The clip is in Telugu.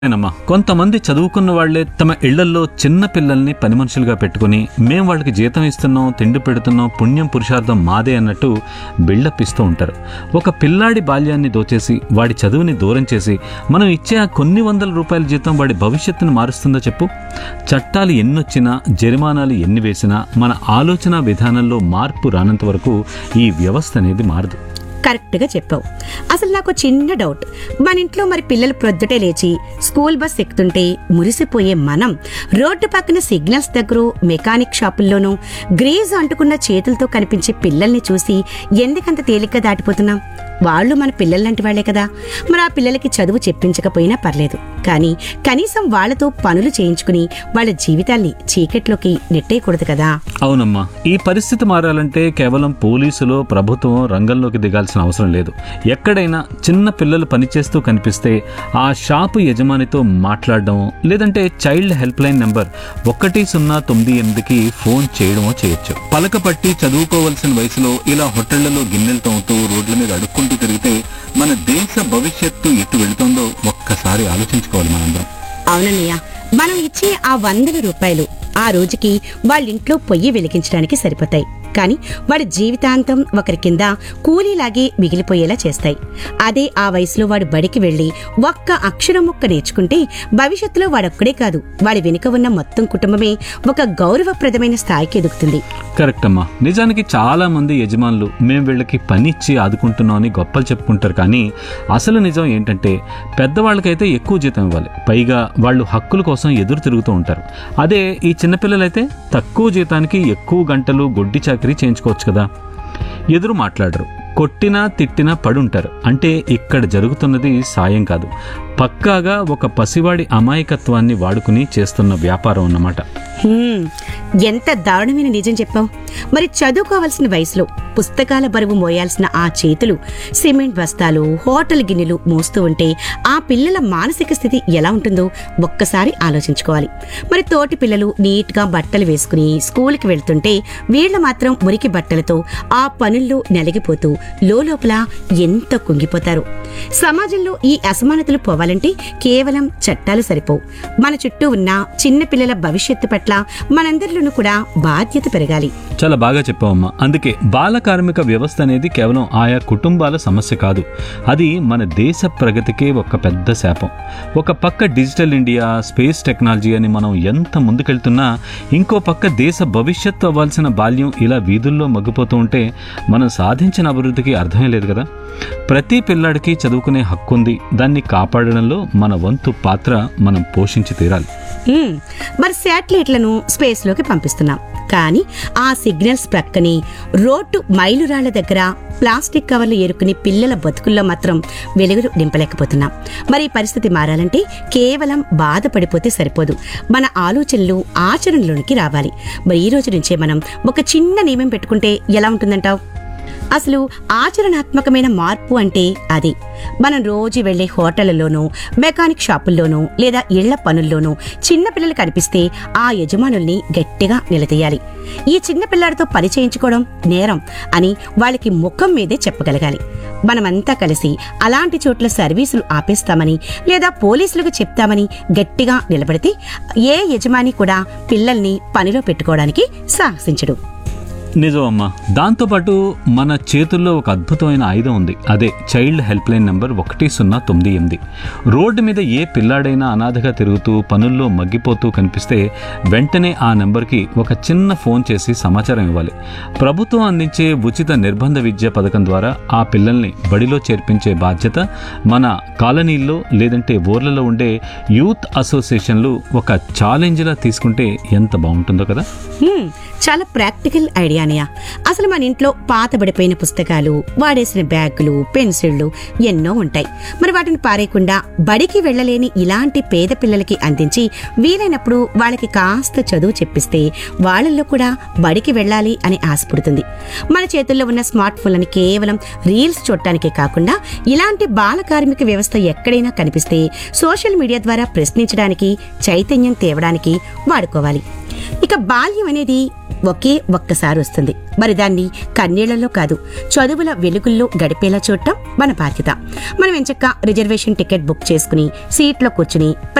ఏనమ్మా కొంతమంది చదువుకున్న వాళ్లే తమ ఇళ్లల్లో చిన్న పిల్లల్ని పని మనుషులుగా పెట్టుకుని మేం వాళ్ళకి జీతం ఇస్తున్నాం తిండి పెడుతున్నాం పుణ్యం పురుషార్థం మాదే అన్నట్టు బిల్డప్ ఇస్తూ ఉంటారు ఒక పిల్లాడి బాల్యాన్ని దోచేసి వాడి చదువుని దూరం చేసి మనం ఇచ్చే ఆ కొన్ని వందల రూపాయల జీతం వాడి భవిష్యత్తును మారుస్తుందో చెప్పు చట్టాలు ఎన్నొచ్చినా జరిమానాలు ఎన్ని వేసినా మన ఆలోచన విధానంలో మార్పు రానంత వరకు ఈ వ్యవస్థ అనేది మారదు కరెక్ట్గా చెప్పావు అసలు నాకు చిన్న డౌట్ మన ఇంట్లో మరి పిల్లలు ప్రొద్దుటే లేచి స్కూల్ బస్ ఎక్కుతుంటే మురిసిపోయే మనం రోడ్డు పక్కన సిగ్నల్స్ దగ్గర మెకానిక్ షాపుల్లోనూ గ్రీజ్ అంటుకున్న చేతులతో కనిపించే పిల్లల్ని చూసి ఎందుకంత తేలిగ్గా దాటిపోతున్నాం వాళ్ళు మన పిల్లలంటి వాళ్లే కదా మరి ఆ పిల్లలకి చదువు చెప్పించకపోయినా పర్లేదు కానీ కనీసం వాళ్ళతో పనులు చేయించుకుని వాళ్ళ జీవితాల్ని చీకట్లోకి నెట్టేయకూడదు కదా అవునమ్మా ఈ పరిస్థితి మారాలంటే కేవలం పోలీసులు ప్రభుత్వం రంగంలోకి దిగాల్సిన అవసరం లేదు ఎక్కడైనా చిన్న పిల్లలు పనిచేస్తూ కనిపిస్తే ఆ షాపు యజమానితో మాట్లాడడం లేదంటే చైల్డ్ హెల్ప్ లైన్ నెంబర్ ఒకటి సున్నా తొమ్మిది ఎనిమిదికి ఫోన్ చేయడమో చేయొచ్చు పలక పట్టి చదువుకోవాల్సిన వయసులో ఇలా హోటళ్లలో గిన్నెలు తోముతూ రోడ్ల మీద అడుక్కుంటూ తిరిగితే మన దేశ భవిష్యత్తు ఎటు వెళుతుందో ఒక్కసారి ఆలోచించుకోవాలి మనందరం అవునన్నయ్య మనం ఇచ్చే ఆ వందల రూపాయలు ఆ రోజుకి వాళ్ళింట్లో పొయ్యి వెలిగించడానికి సరిపోతాయి కానీ వాడి జీవితాంతం ఒకరి కింద కూలీలాగే మిగిలిపోయేలా చేస్తాయి అదే ఆ వయసులో వాడు బడికి వెళ్లి ఒక్క అక్షరం ముక్క నేర్చుకుంటే భవిష్యత్తులో వాడొక్కడే కాదు వాడి వెనుక ఉన్న మొత్తం కుటుంబమే ఒక గౌరవప్రదమైన స్థాయికి ఎదుగుతుంది కరెక్ట్ అమ్మా నిజానికి చాలా మంది యజమానులు మేము వీళ్ళకి పని ఇచ్చి ఆదుకుంటున్నాం అని గొప్పలు చెప్పుకుంటారు కానీ అసలు నిజం ఏంటంటే పెద్దవాళ్ళకైతే ఎక్కువ జీతం ఇవ్వాలి పైగా వాళ్ళు హక్కుల కోసం ఎదురు తిరుగుతూ ఉంటారు అదే ఈ చిన్నపిల్లలైతే తక్కువ జీతానికి ఎక్కువ గంటలు గొడ్డి చాకరీ చేయించుకోవచ్చు కదా ఎదురు మాట్లాడరు కొట్టినా తిట్టినా పడుంటారు అంటే ఇక్కడ జరుగుతున్నది సాయం కాదు పక్కాగా ఒక పసివాడి అమాయకత్వాన్ని వాడుకుని చేస్తున్న వ్యాపారం అన్నమాట హ్మ్, ఎంత దారుణమైన నిజం చెప్పావు మరి చదువుకోవాల్సిన వయసులో పుస్తకాల బరువు మోయాల్సిన ఆ చేతులు సిమెంట్ బస్తాలు హోటల్ గిన్నెలు మోస్తూ ఉంటే ఆ పిల్లల మానసిక స్థితి ఎలా ఉంటుందో ఒక్కసారి ఆలోచించుకోవాలి మరి తోటి పిల్లలు నీట్గా బట్టలు వేసుకుని స్కూల్కి వెళ్తుంటే వీళ్ళు మాత్రం మురికి బట్టలతో ఆ పనుల్లో నలిగిపోతూ లోపల ఎంత కుంగిపోతారు సమాజంలో ఈ అసమానతలు పోవాలంటే కేవలం చట్టాలు సరిపోవు మన చుట్టూ ఉన్న చిన్న పిల్లల భవిష్యత్తు పట్ల మనందరిలోనూ కూడా బాధ్యత పెరగాలి చాలా బాగా చెప్పావమ్మా అందుకే బాల కార్మిక వ్యవస్థ అనేది కేవలం ఆయా కుటుంబాల సమస్య కాదు అది మన దేశ ప్రగతికే ఒక పెద్ద శాపం ఒక పక్క డిజిటల్ ఇండియా స్పేస్ టెక్నాలజీ అని మనం ఎంత ముందుకెళ్తున్నా ఇంకో పక్క దేశ భవిష్యత్తు అవ్వాల్సిన బాల్యం ఇలా వీధుల్లో మగ్గిపోతూ ఉంటే మనం సాధించిన అభివృద్ధికి అర్థమే లేదు కదా ప్రతి పిల్లాడికి చదువుకునే హక్కు ఉంది దాన్ని కాపాడడంలో మన వంతు పాత్ర మనం పోషించి తీరాలి హ్మ్, మరి శాటిలైట్లను స్పేస్లోకి పంపిస్తున్నాం కానీ ఆ సిగ్నల్స్ ప్రక్కనే రోడ్డు మైలురాళ్ల దగ్గర ప్లాస్టిక్ కవర్లు ఏరుకుని పిల్లల బతుకుల్లో మాత్రం వెలుగులు నింపలేకపోతున్నాం మరి ఈ పరిస్థితి మారాలంటే కేవలం బాధపడిపోతే సరిపోదు మన ఆలోచనలు ఆచరణలోనికి రావాలి మరి ఈ రోజు నుంచే మనం ఒక చిన్న నియమం పెట్టుకుంటే ఎలా ఉంటుందంటావు అసలు ఆచరణాత్మకమైన మార్పు అంటే అది మనం రోజు వెళ్లే హోటళ్లలోనూ మెకానిక్ షాపుల్లోనూ లేదా ఇళ్ల పనుల్లోనూ చిన్న పిల్లలు కనిపిస్తే ఆ యజమానుల్ని గట్టిగా నిలదీయాలి ఈ చిన్న పిల్లాడితో పని చేయించుకోవడం నేరం అని వాళ్ళకి ముఖం మీదే చెప్పగలగాలి మనమంతా కలిసి అలాంటి చోట్ల సర్వీసులు ఆపేస్తామని లేదా పోలీసులకు చెప్తామని గట్టిగా నిలబడితే ఏ యజమాని కూడా పిల్లల్ని పనిలో పెట్టుకోవడానికి సాహసించడు నిజం అమ్మా దాంతోపాటు మన చేతుల్లో ఒక అద్భుతమైన ఆయుధం ఉంది అదే చైల్డ్ హెల్ప్ లైన్ నెంబర్ ఒకటి సున్నా తొమ్మిది ఎనిమిది రోడ్డు మీద ఏ పిల్లాడైనా అనాథగా తిరుగుతూ పనుల్లో మగ్గిపోతూ కనిపిస్తే వెంటనే ఆ నెంబర్కి ఒక చిన్న ఫోన్ చేసి సమాచారం ఇవ్వాలి ప్రభుత్వం అందించే ఉచిత నిర్బంధ విద్య పథకం ద్వారా ఆ పిల్లల్ని బడిలో చేర్పించే బాధ్యత మన కాలనీల్లో లేదంటే ఊర్లలో ఉండే యూత్ అసోసియేషన్లు ఒక ఛాలెంజ్లా తీసుకుంటే ఎంత బాగుంటుందో కదా హ్మ్, చాలా ప్రాక్టికల్ ఐడియానియా అసలు మన ఇంట్లో పాతబడిపోయిన పుస్తకాలు వాడేసిన బ్యాగులు పెన్సిళ్లు ఎన్నో ఉంటాయి మరి వాటిని పారేయకుండా బడికి వెళ్ళలేని ఇలాంటి పేద పిల్లలకి అందించి వీలైనప్పుడు వాళ్ళకి కాస్త చదువు చెప్పిస్తే వాళ్ళల్లో కూడా బడికి వెళ్ళాలి అని ఆశ పుడుతుంది మన చేతుల్లో ఉన్న స్మార్ట్ ఫోన్లని కేవలం రీల్స్ చూడటానికే కాకుండా ఇలాంటి బాల కార్మిక వ్యవస్థ ఎక్కడైనా కనిపిస్తే సోషల్ మీడియా ద్వారా ప్రశ్నించడానికి చైతన్యం తేవడానికి వాడుకోవాలి ఇక బాల్యం అనేది ఒకే ఒక్కసారి వస్తుంది మరి దాన్ని కన్నీళ్లలో కాదు చదువుల వెలుగుల్లో గడిపేలా చూడటం మన బాధ్యత మనం ఎంచక్క రిజర్వేషన్ టికెట్ బుక్ చేసుకుని సీట్లో కూర్చుని